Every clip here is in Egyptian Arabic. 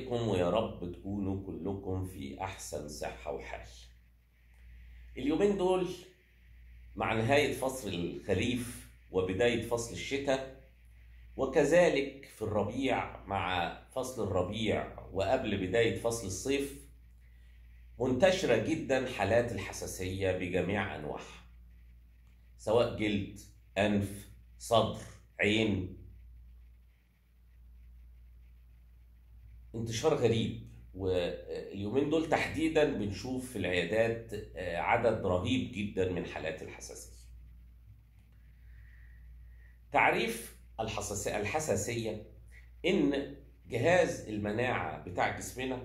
عليكم ويا رب تكونوا كلكم في أحسن صحة وحال اليومين دول مع نهاية فصل الخريف وبداية فصل الشتاء وكذلك في الربيع مع فصل الربيع وقبل بداية فصل الصيف منتشرة جدا حالات الحساسية بجميع أنواعها سواء جلد أنف صدر عين انتشار غريب واليومين دول تحديدا بنشوف في العيادات عدد رهيب جدا من حالات الحساسية تعريف الحساسية, الحساسية إن جهاز المناعة بتاع جسمنا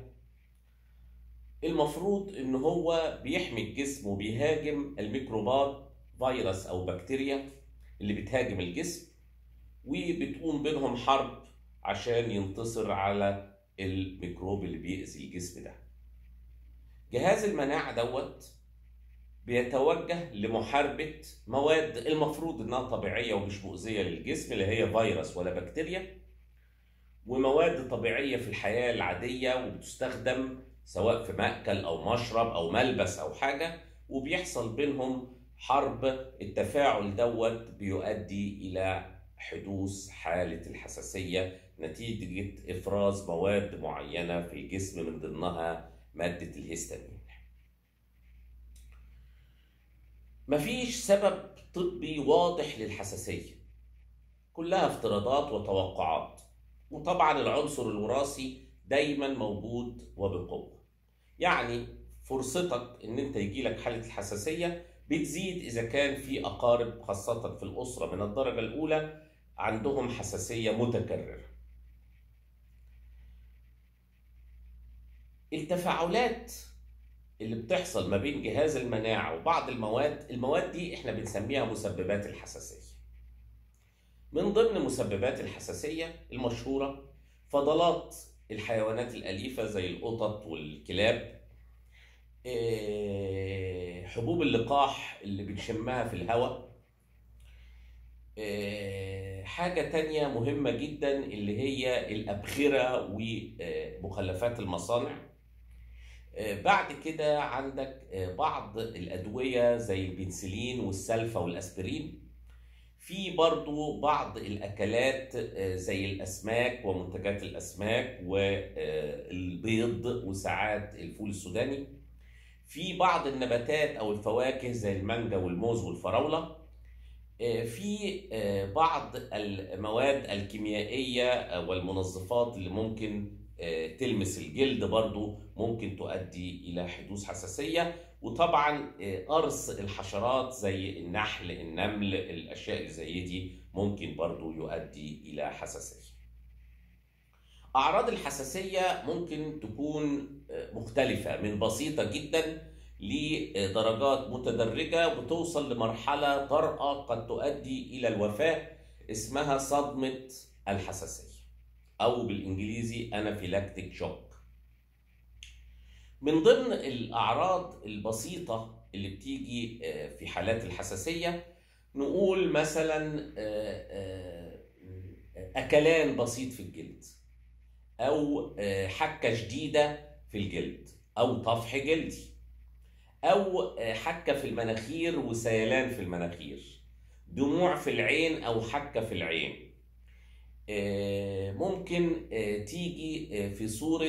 المفروض إن هو بيحمي الجسم وبيهاجم الميكروبات فيروس أو بكتيريا اللي بتهاجم الجسم وبتقوم بينهم حرب عشان ينتصر على الميكروب اللي بيأذي الجسم ده جهاز المناعة دوت بيتوجه لمحاربة مواد المفروض انها طبيعية ومش مؤذية للجسم اللي هي فيروس ولا بكتيريا ومواد طبيعية في الحياة العادية وبتستخدم سواء في مأكل أو مشرب أو ملبس أو حاجة وبيحصل بينهم حرب التفاعل دوت بيؤدي إلى حدوث حالة الحساسية نتيجة إفراز مواد معينة في الجسم من ضمنها مادة الهستامين مفيش سبب طبي واضح للحساسية كلها افتراضات وتوقعات وطبعا العنصر الوراثي دايما موجود وبقوة يعني فرصتك ان انت يجيلك حالة الحساسية بتزيد اذا كان في اقارب خاصة في الاسرة من الدرجة الاولى عندهم حساسية متكررة التفاعلات اللي بتحصل ما بين جهاز المناعة وبعض المواد المواد دي احنا بنسميها مسببات الحساسية من ضمن مسببات الحساسية المشهورة فضلات الحيوانات الأليفة زي القطط والكلاب حبوب اللقاح اللي بنشمها في الهواء حاجة تانية مهمة جدا اللي هي الأبخرة ومخلفات المصانع بعد كده عندك بعض الأدوية زي البنسلين والسلفا والأسبرين في برضو بعض الأكلات زي الأسماك ومنتجات الأسماك والبيض وساعات الفول السوداني في بعض النباتات أو الفواكه زي المانجا والموز والفراولة في بعض المواد الكيميائية والمنظفات اللي ممكن تلمس الجلد برضو ممكن تؤدي إلى حدوث حساسية وطبعا قرص الحشرات زي النحل النمل الأشياء اللي زي دي ممكن برضو يؤدي إلى حساسية أعراض الحساسية ممكن تكون مختلفة من بسيطة جدا لدرجات متدرجة وتوصل لمرحلة طارئة قد تؤدي إلى الوفاة اسمها صدمة الحساسية أو بالإنجليزي أنافيلاكتيك شوك من ضمن الأعراض البسيطة اللي بتيجي في حالات الحساسية نقول مثلا أكلان بسيط في الجلد أو حكة شديدة في الجلد أو طفح جلدي أو حكة في المناخير وسيلان في المناخير دموع في العين أو حكة في العين ممكن تيجي في صورة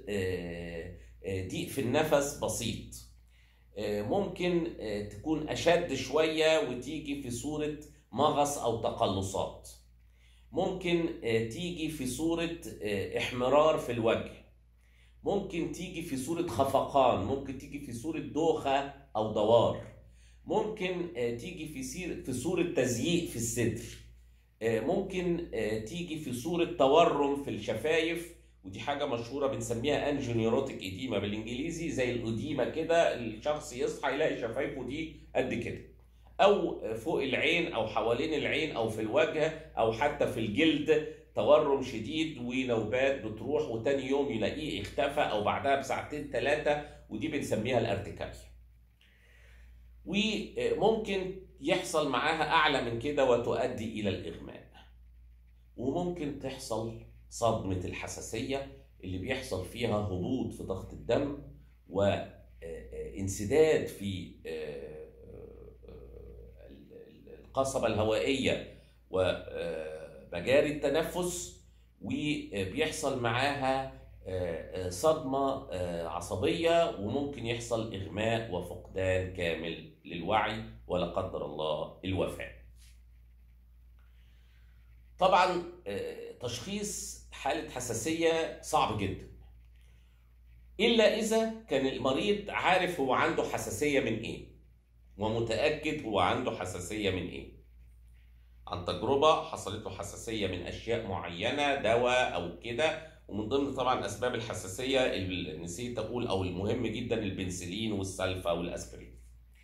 ضيق في النفس بسيط ممكن تكون أشد شوية وتيجي في صورة مغص أو تقلصات ممكن تيجي في صورة احمرار في الوجه ممكن تيجي في صورة خفقان ممكن تيجي في صورة دوخة أو دوار ممكن تيجي في في صورة تزييق في الصدر ممكن تيجي في صورة تورم في الشفايف ودي حاجة مشهورة بنسميها انجينيروتيك ايديما بالانجليزي زي الاديمة كده الشخص يصحى يلاقي شفايفه دي قد كده او فوق العين او حوالين العين او في الوجه او حتى في الجلد تورم شديد ونوبات بتروح وتاني يوم يلاقيه اختفى او بعدها بساعتين ثلاثة ودي بنسميها الارتكاريا وممكن يحصل معاها اعلى من كده وتؤدي الى الاغماء وممكن تحصل صدمة الحساسية اللي بيحصل فيها هبوط في ضغط الدم وانسداد في القصبة الهوائية ومجاري التنفس وبيحصل معاها صدمة عصبية وممكن يحصل إغماء وفقدان كامل للوعي ولا قدر الله الوفاة طبعا تشخيص حالة حساسية صعب جدا إلا إذا كان المريض عارف هو عنده حساسية من إيه ومتأكد هو عنده حساسية من إيه عن تجربة حصلت له حساسية من أشياء معينة دواء أو كده ومن ضمن طبعا أسباب الحساسية اللي نسيت أقول أو المهم جدا البنسلين والسلفا والأسبرين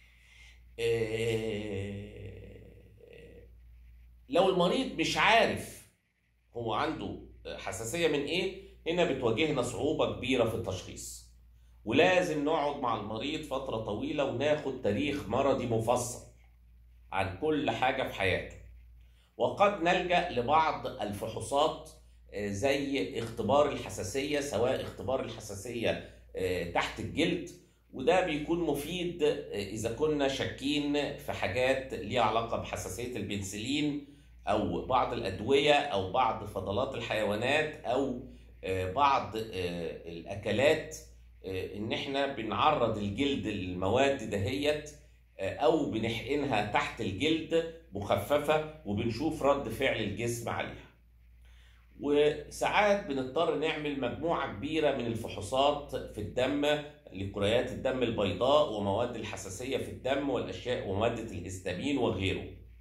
لو المريض مش عارف هو عنده حساسية من إيه هنا بتواجهنا صعوبة كبيرة في التشخيص ولازم نقعد مع المريض فترة طويلة وناخد تاريخ مرضي مفصل عن كل حاجة في حياته وقد نلجأ لبعض الفحوصات زي اختبار الحساسية سواء اختبار الحساسية تحت الجلد وده بيكون مفيد إذا كنا شاكين في حاجات ليها علاقة بحساسية البنسلين أو بعض الأدوية أو بعض فضلات الحيوانات أو بعض الأكلات إن إحنا بنعرض الجلد للمواد دهيت أو بنحقنها تحت الجلد مخففة وبنشوف رد فعل الجسم عليها وساعات بنضطر نعمل مجموعة كبيرة من الفحوصات في الدم لكريات الدم البيضاء ومواد الحساسية في الدم والأشياء ومادة الهستامين وغيره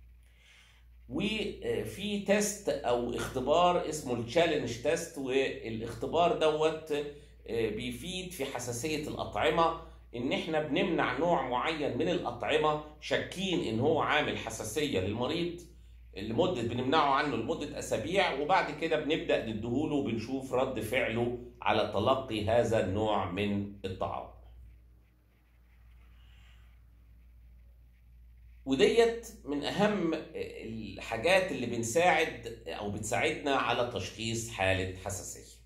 وفي تيست أو اختبار اسمه التشالنج تيست والاختبار دوت بيفيد في حساسية الأطعمة إن إحنا بنمنع نوع معين من الأطعمة شاكين إن هو عامل حساسية للمريض لمدة بنمنعه عنه لمدة أسابيع وبعد كده بنبدأ نديهوله وبنشوف رد فعله على تلقي هذا النوع من الطعام. وديت من أهم الحاجات اللي بنساعد أو بتساعدنا على تشخيص حالة حساسية.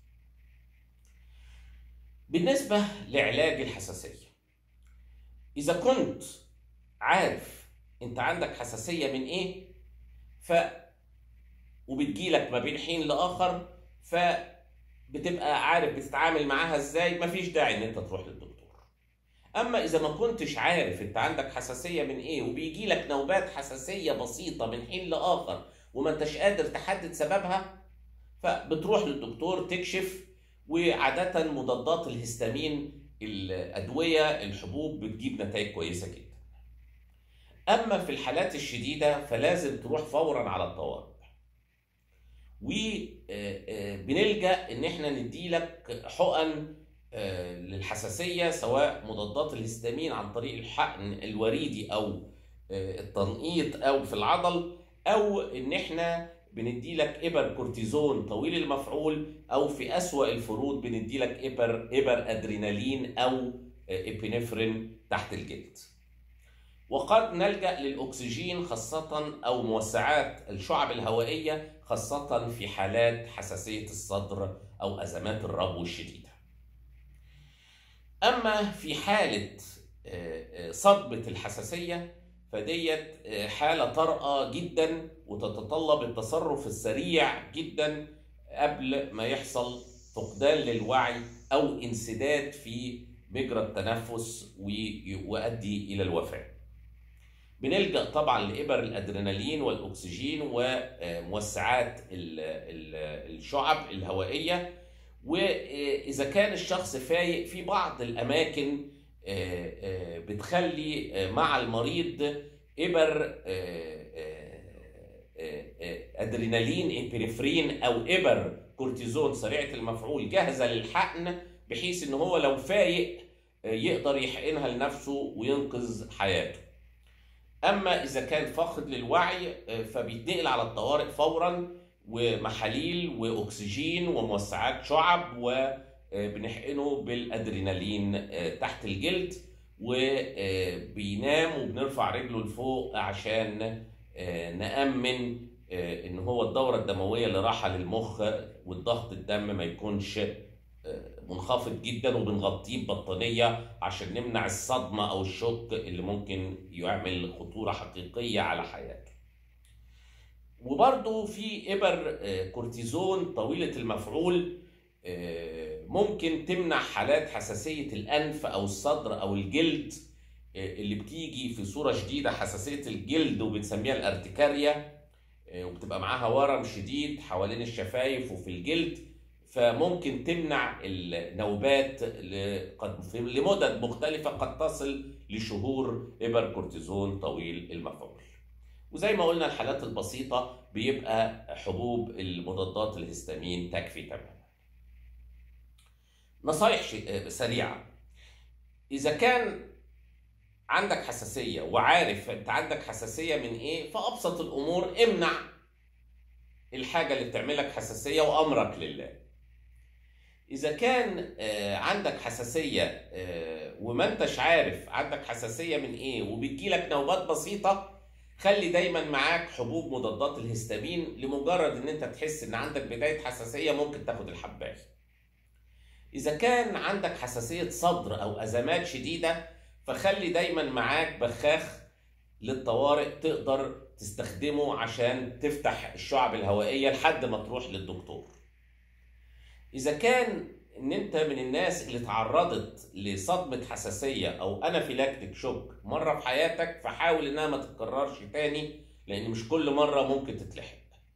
بالنسبة لعلاج الحساسية إذا كنت عارف أنت عندك حساسية من إيه ف وبتجيلك ما بين حين لاخر فبتبقى عارف بتتعامل معاها ازاي مفيش داعي ان انت تروح للدكتور اما اذا ما كنتش عارف انت عندك حساسيه من ايه وبيجي لك نوبات حساسيه بسيطه من حين لاخر وما انتش قادر تحدد سببها فبتروح للدكتور تكشف وعاده مضادات الهستامين الادويه الحبوب بتجيب نتائج كويسه جدا اما في الحالات الشديده فلازم تروح فورا على الطوارئ وبنلجا ان احنا نديلك حقن للحساسيه سواء مضادات الهستامين عن طريق الحقن الوريدي او التنقيط او في العضل او ان احنا بنديلك ابر كورتيزون طويل المفعول او في اسوا الفروض بنديلك ابر ابر ادرينالين او ابينفرين تحت الجلد وقد نلجا للاكسجين خاصه او موسعات الشعب الهوائيه خاصه في حالات حساسيه الصدر او ازمات الربو الشديده اما في حاله صدمه الحساسيه فديت حاله طارئه جدا وتتطلب التصرف السريع جدا قبل ما يحصل فقدان للوعي او انسداد في مجرى التنفس ويؤدي الى الوفاه بنلجا طبعا لابر الادرينالين والاكسجين وموسعات الشعب الهوائيه واذا كان الشخص فايق في بعض الاماكن بتخلي مع المريض ابر ادرينالين ابريفرين او ابر كورتيزون سريعه المفعول جاهزه للحقن بحيث ان هو لو فايق يقدر يحقنها لنفسه وينقذ حياته اما اذا كان فاقد للوعي فبيتنقل على الطوارئ فورا ومحاليل واكسجين وموسعات شعب وبنحقنه بالادرينالين تحت الجلد وبينام وبنرفع رجله لفوق عشان نامن ان هو الدوره الدمويه اللي رايحه للمخ والضغط الدم ما يكونش منخفض جدا وبنغطيه ببطانيه عشان نمنع الصدمه او الشوك اللي ممكن يعمل خطوره حقيقيه على حياته. وبرضه في ابر كورتيزون طويله المفعول ممكن تمنع حالات حساسيه الانف او الصدر او الجلد اللي بتيجي في صوره شديده حساسيه الجلد وبنسميها الارتكاريا وبتبقى معاها ورم شديد حوالين الشفايف وفي الجلد فممكن تمنع النوبات لمدد مختلفة قد تصل لشهور إبر كورتيزون طويل المفعول وزي ما قلنا الحالات البسيطة بيبقى حبوب المضادات الهستامين تكفي تماما نصايح سريعة إذا كان عندك حساسية وعارف أنت عندك حساسية من إيه فأبسط الأمور امنع الحاجة اللي بتعملك حساسية وأمرك لله اذا كان عندك حساسيه وما انتش عارف عندك حساسيه من ايه وبتجيلك نوبات بسيطه خلي دايما معاك حبوب مضادات الهستامين لمجرد ان انت تحس ان عندك بدايه حساسيه ممكن تاخد الحبايه اذا كان عندك حساسيه صدر او ازمات شديده فخلي دايما معاك بخاخ للطوارئ تقدر تستخدمه عشان تفتح الشعب الهوائيه لحد ما تروح للدكتور اذا كان ان انت من الناس اللي تعرضت لصدمه حساسيه او انافيلاكتيك شوك مره في حياتك فحاول انها ما تتكررش تاني لان مش كل مره ممكن تتلحق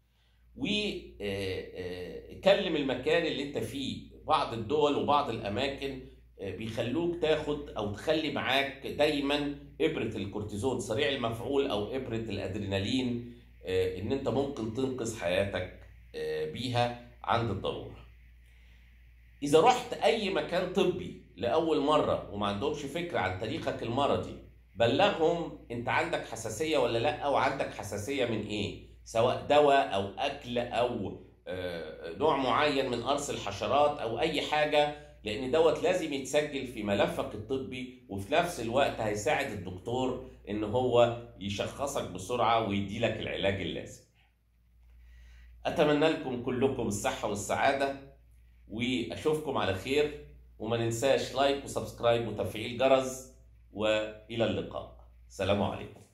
وكلم المكان اللي انت فيه بعض الدول وبعض الاماكن بيخلوك تاخد او تخلي معاك دايما ابره الكورتيزون سريع المفعول او ابره الادرينالين ان انت ممكن تنقذ حياتك بيها عند الضروره إذا رحت أي مكان طبي لأول مرة وما عندهمش فكرة عن تاريخك المرضي بلغهم أنت عندك حساسية ولا لأ وعندك حساسية من إيه سواء دواء أو أكل أو نوع معين من قرص الحشرات أو أي حاجة لأن دوت لازم يتسجل في ملفك الطبي وفي نفس الوقت هيساعد الدكتور إن هو يشخصك بسرعة ويديلك العلاج اللازم أتمنى لكم كلكم الصحة والسعادة واشوفكم على خير وما ننساش لايك وسبسكرايب وتفعيل جرس والى اللقاء سلام عليكم